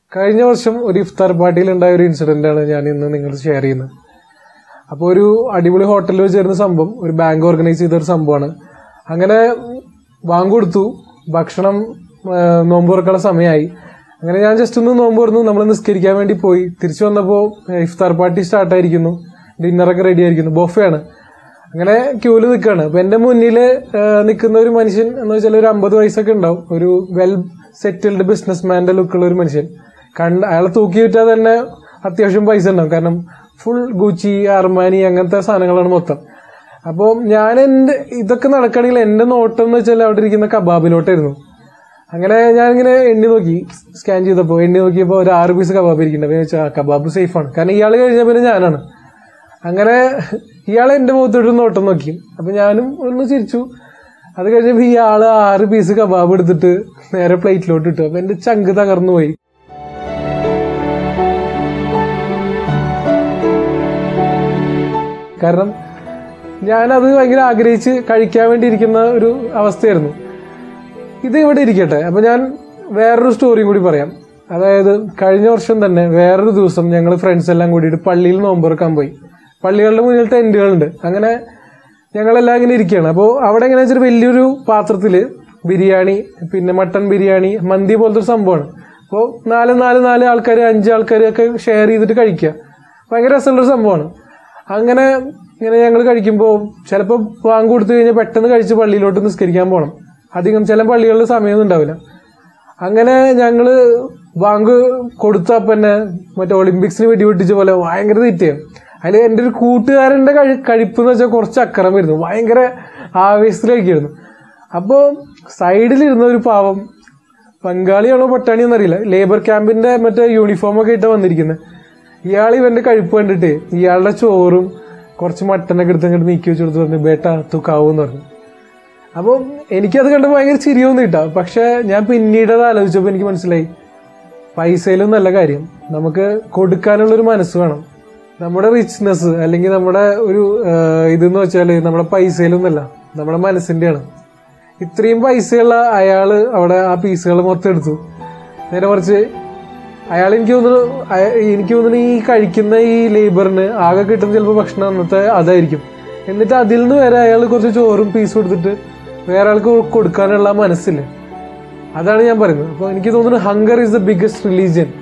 കഴിഞ്ഞ വർഷം ഒരു ഇഫ്താർ പാർട്ടിയിൽ ഉണ്ടായ ഒരു ഇൻസിഡന്റ് ആണ് ഞാൻ ഇന്ന് നിങ്ങൾ ഷെയർ ചെയ്യുന്നത് അപ്പോൾ ഒരു അടിപൊളി ഹോട്ടലിൽ വെച്ചിരുന്ന സംഭവം ഒരു ബാങ്ക് ഓർഗനൈസ് ചെയ്ത ഒരു സംഭവമാണ് അങ്ങനെ ബാങ്ക് കൊടുത്തു ഭക്ഷണം ആ, നോമ്പ് തുറക്കാനുള്ള സമയമായി അങ്ങനെ ഞാൻ ജസ്റ്റ് ഒന്ന് നോമ്പ് തുറന്നു നമ്മൾ നിസ്കരിക്കാൻ വേണ്ടി പോയി തിരിച്ചു വന്നപ്പോൾ ഇഫ്താർ പാർട്ടി സ്റ്റാർട്ട് ആയിരിക്കുന്നു ഡിന്നറൊക്കെ റെഡി ആയിരിക്കുന്നു ബൊഫയാണ് അങ്ങനെ ക്യൂല് നിൽക്കുകയാണ് അപ്പൊ എന്റെ മുന്നിൽ നിൽക്കുന്ന ഒരു മനുഷ്യൻ എന്ന് വെച്ചാൽ ഒരു അമ്പത് വയസ്സൊക്കെ ഉണ്ടാവും ഒരു വെൽ സെറ്റിൽഡ് ബിസിനസ്മാന്റെ ലുക്കുള്ള ഒരു മനുഷ്യൻ കണ്ട് അയാളെ തൂക്കി വിറ്റാൽ തന്നെ അത്യാവശ്യം പൈസ ഉണ്ടാവും കാരണം ഫുൾ ഗുച്ചി അർമാനി അങ്ങനത്തെ സാധനങ്ങളാണ് മൊത്തം അപ്പോൾ ഞാൻ എൻ്റെ ഇതൊക്കെ നടക്കണമെങ്കിൽ എൻ്റെ നോട്ടം എന്ന് വെച്ചാൽ അവിടെ ഇരിക്കുന്ന കബാബിലോട്ടായിരുന്നു അങ്ങനെ ഞാനിങ്ങനെ എണ്ണി നോക്കി സ്കാൻ ചെയ്തപ്പോൾ എണ്ണി നോക്കിയപ്പോൾ ഒരു ആറ് പീസ് കബാബ് ഇരിക്കുന്നുണ്ട് അപ്പോൾ ഞാൻ വെച്ചാൽ ആ കബാബ് സേഫാണ് കാരണം ഇയാൾ കഴിഞ്ഞ പിന്നെ ഞാനാണ് അങ്ങനെ ഇയാൾ എൻ്റെ മുഖത്തോട്ട് നോട്ടം നോക്കി അപ്പൊ ഞാനും ഒന്ന് ചിരിച്ചു അത് കഴിഞ്ഞപ്പോൾ ഈ ആള് ആറ് പീസ് കബാബ് എടുത്തിട്ട് നേരെ പ്ലേറ്റിലോട്ട് ഇട്ടു അപ്പൊ എന്റെ ചങ്ക് തകർന്നു പോയി കാരണം ഞാനത് ഭയങ്കര ആഗ്രഹിച്ച് കഴിക്കാൻ വേണ്ടി ഇരിക്കുന്ന ഒരു അവസ്ഥയായിരുന്നു ഇത് ഇവിടെ ഇരിക്കട്ടെ അപ്പൊ ഞാൻ വേറൊരു സ്റ്റോറിയും കൂടി പറയാം അതായത് കഴിഞ്ഞ വർഷം തന്നെ വേറൊരു ദിവസം ഞങ്ങൾ ഫ്രണ്ട്സ് എല്ലാം കൂടിയിട്ട് പള്ളിയിൽ നോമ്പുറക്കാൻ പോയി പള്ളികളുടെ മുന്നിൽ ടെന്റുകളുണ്ട് അങ്ങനെ ഞങ്ങളെല്ലാം ഇങ്ങനെ ഇരിക്കുകയാണ് അപ്പോൾ അവിടെ എങ്ങനെയാ വെച്ചാൽ വലിയൊരു പാത്രത്തില് ബിരിയാണി പിന്നെ മട്ടൺ ബിരിയാണി മന്തി പോലത്തെ ഒരു സംഭവമാണ് അപ്പോൾ നാല് നാല് നാല് ആൾക്കാർ അഞ്ച് ആൾക്കാർ ഒക്കെ ഷെയർ ചെയ്തിട്ട് കഴിക്കുക ഭയങ്കര രസമുള്ള ഒരു സംഭവമാണ് അങ്ങനെ ഇങ്ങനെ ഞങ്ങൾ കഴിക്കുമ്പോൾ ചിലപ്പോൾ വാങ്ങ് കൊടുത്തു കഴിഞ്ഞാൽ പെട്ടെന്ന് കഴിച്ച് പള്ളിയിലോട്ട് നിസ്കരിക്കാൻ പോകണം അധികം ചില പള്ളികളിൽ സമയമൊന്നും ഉണ്ടാവില്ല അങ്ങനെ ഞങ്ങള് ബാങ്ക് കൊടുത്തപ്പം തന്നെ മറ്റേ ഒളിമ്പിക്സിന് വെടി പൊട്ടിച്ച പോലെ ഭയങ്കര തെറ്റിയാണ് അതിൽ എൻ്റെ ഒരു കൂട്ടുകാരൻ്റെ കഴി കഴിപ്പ് എന്ന് വെച്ചാൽ കുറച്ച് അക്കറം വരുന്നു ഭയങ്കര ആവേശത്തിലേക്കായിരുന്നു അപ്പോൾ സൈഡിലിരുന്ന ഒരു പാവം ബംഗാളിയാണോ പട്ടാണിയെന്ന് അറിയില്ല ലേബർ ക്യാമ്പിന്റെ മറ്റേ യൂണിഫോം ഒക്കെ ഇട്ടാ വന്നിരിക്കുന്നത് ഇയാൾ ഇവന്റെ കഴിപ്പ് കണ്ടിട്ട് ഇയാളുടെ ചോറും കുറച്ച് മട്ടനൊക്കെ എടുത്ത് അങ്ങോട്ട് നീക്കി വെച്ച് കൊടുത്ത് പറഞ്ഞു ബേട്ട തുക്കാവൂന്ന് പറഞ്ഞു അപ്പോൾ എനിക്കത് കണ്ടപ്പോൾ ഭയങ്കര ചിരിയൊന്നും കിട്ടാം പക്ഷെ ഞാൻ പിന്നീട് അത് ആലോചിച്ചപ്പോൾ എനിക്ക് മനസ്സിലായി പൈസയിലും നല്ല കാര്യം നമുക്ക് കൊടുക്കാനുള്ളൊരു മനസ്സ് വേണം നമ്മുടെ റിച്ച്നെസ് അല്ലെങ്കിൽ നമ്മുടെ ഒരു ആ, ഇതെന്ന് വെച്ചാൽ നമ്മുടെ പൈസയിലൊന്നല്ല നമ്മുടെ മനസ്സിന്റെയാണ് ഇത്രയും പൈസയുള്ള അയാള് അവിടെ ആ പീസുകൾ മൊത്തം എടുത്തു നേരെ മറിച്ച് അയാൾ എനിക്ക് തോന്നുന്നു അയ- എനിക്ക് തോന്നുന്നു ഈ കഴിക്കുന്ന ഈ ലേബറിന് ആകെ കിട്ടുന്ന ചിലപ്പോൾ ഭക്ഷണം അന്നത്തെ അതായിരിക്കും എന്നിട്ട് അതിൽ നിന്ന് വരെ അയാൾ കുറച്ച് ചോറും പീസും എടുത്തിട്ട് വേറെ ആൾക്ക് കൊടുക്കാനുള്ള മനസ്സില്ല അതാണ് ഞാൻ പറയുന്നത് അപ്പോൾ എനിക്ക് തോന്നുന്നു hunger is the biggest religion